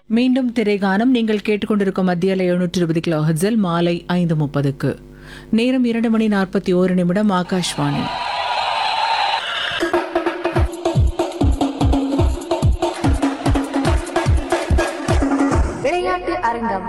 மீண்டும் திரைகானம் நீங்கள் கேட்டுக்கொண்டிருக்கும் மத்தியில் எழுநூற்றி இருபது கிலோ ஹெட்ஸில் மாலை ஐந்து முப்பதுக்கு நேரம் இரண்டு மணி நாற்பத்தி ஓரு நிமிடம் ஆகாஷ்வாணி விளையாட்டு அரங்கம்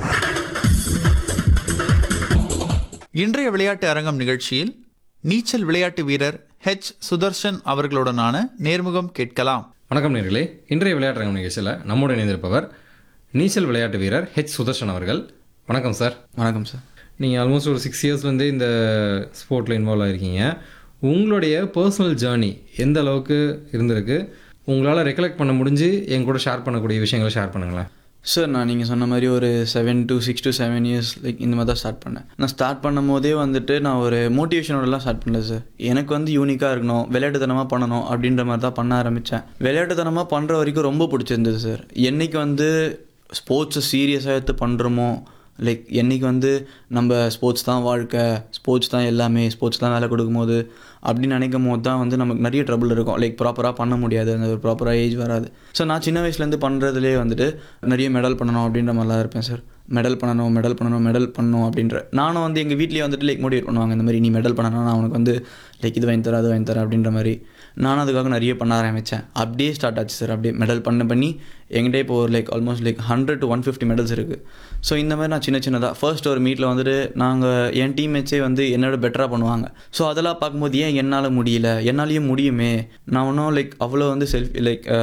இன்றைய விளையாட்டு அரங்கம் நிகழ்ச்சியில் நீச்சல் விளையாட்டு வீரர் ஹெச் சுதர்ஷன் அவர்களுடனான நேர்முகம் கேட்கலாம் வணக்கம் நேர்களே இன்றைய விளையாட்டு நிகழ்ச்சியில் நம்முடன் இணைந்திருப்பவர் நீச்சல் விளையாட்டு வீரர் ஹெச் சுதர்ஷன் அவர்கள் வணக்கம் சார் வணக்கம் சார் நீங்கள் ஆல்மோஸ்ட் ஒரு சிக்ஸ் இயர்ஸ்லேருந்தே இந்த ஸ்போர்ட்டில் இன்வால்வ் ஆகிருக்கீங்க உங்களுடைய பர்சனல் ஜேர்னி எந்த அளவுக்கு இருந்திருக்கு உங்களால் ரெக்கலெக்ட் பண்ண முடிஞ்சு என் கூட ஷேர் பண்ணக்கூடிய விஷயங்களை ஷேர் பண்ணுங்களேன் சார் நான் நீங்கள் சொன்ன மாதிரி ஒரு seven to six to seven years like இந்த மாதிரி தான் ஸ்டார்ட் பண்ணேன் நான் ஸ்டார்ட் பண்ணும் போதே வந்துட்டு நான் ஒரு மோட்டிவேஷனோடலாம் ஸ்டார்ட் பண்ணல சார் எனக்கு வந்து யூனிக்காக இருக்கணும் விளையாட்டுத்தனமாக பண்ணணும் அப்படின்ற மாதிரி தான் பண்ண ஆரம்பித்தேன் விளையாட்டுத்தனமாக பண்ணுற வரைக்கும் ரொம்ப பிடிச்சிருந்தது சார் என்னைக்கு வந்து ஸ்போர்ட்ஸை சீரியஸாக எடுத்து பண்ணுறோமோ லைக் என்னைக்கு வந்து நம்ம ஸ்போர்ட்ஸ் தான் வாழ்க்கை ஸ்போர்ட்ஸ் தான் எல்லாமே ஸ்போர்ட்ஸ் தான் வேலை கொடுக்கும்போது அப்படின்னு நினைக்கும் போது தான் வந்து நமக்கு நிறைய ட்ரபிள் இருக்கும் லைக் ப்ராப்பராக பண்ண முடியாது அந்த ஒரு ப்ராப்பராக ஏஜ் வராது ஸோ நான் சின்ன வயசுலேருந்து பண்ணுறதுலேயே வந்துட்டு நிறைய மெடல் பண்ணணும் அப்படின்ற மாதிரிலாம் இருப்பேன் சார் மெடல் பண்ணணும் மெடல் பண்ணணும் மெடல் பண்ணணும் அப்படின்ற நானும் வந்து எங்கள் வீட்லேயே வந்துட்டு லைக் மோட்டிவேட் பண்ணுவாங்க இந்த மாதிரி நீ மெடல் பண்ணணும் நான் உனக்கு வந்து லைக் இது வாங்கி தரேன் அது வாங்கி தரேன் அப்படின்ற மாதிரி நானும் அதுக்காக நிறைய பண்ண ஆரம்பித்தேன் அப்படியே ஸ்டார்ட் ஆச்சு சார் அப்படியே மெடல் பண்ண பண்ணி எங்கிட்டே இப்போ ஒரு like almost like hundred to one fifty medals இருக்குது ஸோ இந்த மாதிரி நான் சின்ன சின்னதாக ஃபர்ஸ்ட் ஒரு மீட்டில் வந்துட்டு நாங்கள் என் டீம்மேட்ஸே வந்து என்னோட பெட்டராக பண்ணுவாங்க ஸோ அதெல்லாம் பார்க்கும்போது ஏன் என்னால் முடியல என்னாலேயும் முடியுமே நான் ஒன்றும் லைக் அவ்வளோ வந்து செல்ஃப் லைக்